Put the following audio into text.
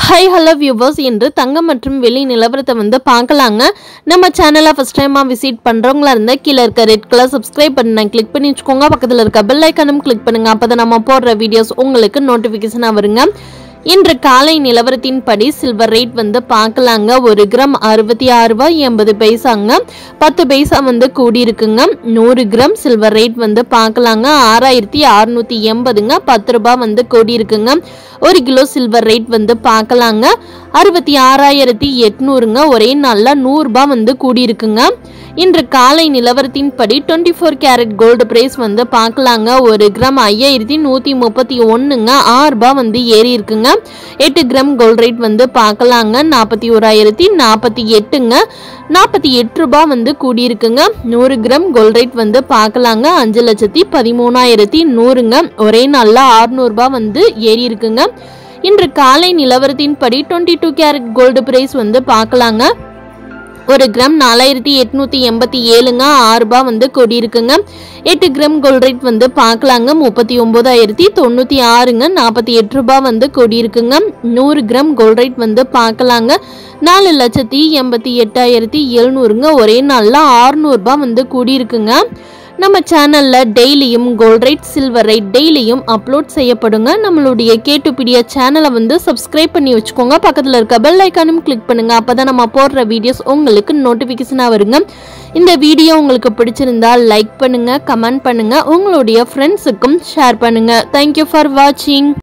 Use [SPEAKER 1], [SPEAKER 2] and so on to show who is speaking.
[SPEAKER 1] high hello viewers என்று தங்கம் மற்றும் வெளி நிலவரத்தை வந்து பார்க்கலாங்க நம்ம சேனலை ஃபஸ்ட் டைமாக விசிட் பண்ணுறவங்களா இருந்தால் கீழே இருக்க ரெட் கலர் சப்ஸ்கிரைப் பண்ணி கிளிக் பண்ணி வச்சுக்கோங்க பக்கத்தில் இருக்க பெல் ஐக்கனும் கிளிக் பண்ணுங்க அப்போ தான் நம்ம போடுற வீடியோஸ் உங்களுக்கு நோட்டிஃபிகேஷனாக வருங்க இன்று காலை நிலவரத்தின்படி சில்வர் ரேட் வந்து பார்க்கலாங்க ஒரு கிராம் அறுபத்தி ஆறு ரூபாய் எண்பது பைசாங்க பத்து பைசா வந்து கூடியிருக்குங்க நூறு கிராம் சில்வர் ரேட் வந்து பார்க்கலாங்க ஆறாயிரத்தி அறுநூத்தி எண்பதுங்க பத்து ரூபாய் வந்து கூடியிருக்குங்க ஒரு கிலோ சில்வர் ரேட் வந்து பார்க்கலாங்க அறுபத்தி ஆறாயிரத்தி எட்நூறுங்க ஒரே நாளில் நூறுரூபா வந்து கூடியிருக்குங்க இன்று காலை நிலவரத்தின்படி twenty four carat gold price வந்து பார்க்கலாங்க ஒரு கிராம் ஐயாயிரத்தி நூற்றி முப்பத்தி ஒன்றுங்க ஆறு ரூபாய் வந்து ஏறி இருக்குங்க எட்டு கிராம் கோல்ட் ரேட் வந்து பார்க்கலாங்க நாற்பத்தி ஓராயிரத்தி நாற்பத்தி எட்டுங்க நாற்பத்தி எட்டு ரூபாய் வந்து கூடியிருக்குங்க நூறு கிராம் கோல்ட் ரேட் வந்து பார்க்கலாங்க அஞ்சு லட்சத்தி பதிமூணாயிரத்தி நூறுங்க ஒரே நாளில் ஆறுநூறுபா வந்து ஏறி இருக்குங்க இன்று காலை நிலவரத்தின்படி twenty two carat gold price வந்து பார்க்கலாங்க ஒரு கிராம் நாலாயிரத்தி எட்நூத்தி எண்பத்தி ஏழுங்க ஆறு ரூபாய் வந்து கொடியிருக்குங்க எட்டு கிராம் கோல்ட் ரேட் வந்து பார்க்கலாங்க முப்பத்தி ஒன்பதாயிரத்தி தொண்ணூற்றி ஆறுங்க நாற்பத்தி எட்டு ரூபாய் வந்து கொடியிருக்குங்க நூறு கிராம் கோல்ட் ரேட் வந்து பார்க்கலாங்க நாலு லட்சத்தி எண்பத்தி எட்டாயிரத்தி எழுநூறுங்க ஒரே நாளில் ஆறுநூறுபா வந்து கூடியிருக்குங்க நம்ம சேனலில் டெய்லியும் கோல்ட் ரேட் சில்வர் ரேட் டெய்லியும் அப்லோட் செய்யப்படுங்க நம்மளுடைய கேட்டுப்பிடிய சேனலை வந்து சப்ஸ்கிரைப் பண்ணி வச்சுக்கோங்க பக்கத்தில் இருக்க பெல் ஐக்கானும் கிளிக் பண்ணுங்க அப்போ தான் நம்ம போடுற வீடியோஸ் உங்களுக்கு நோட்டிஃபிகேஷனாக வருங்க இந்த வீடியோ உங்களுக்கு பிடிச்சிருந்தா லைக் பண்ணுங்க கமெண்ட் பண்ணுங்க உங்களுடைய ஃப்ரெண்ட்ஸுக்கும் ஷேர் பண்ணுங்க தேங்க்யூ ஃபார் வாட்சிங்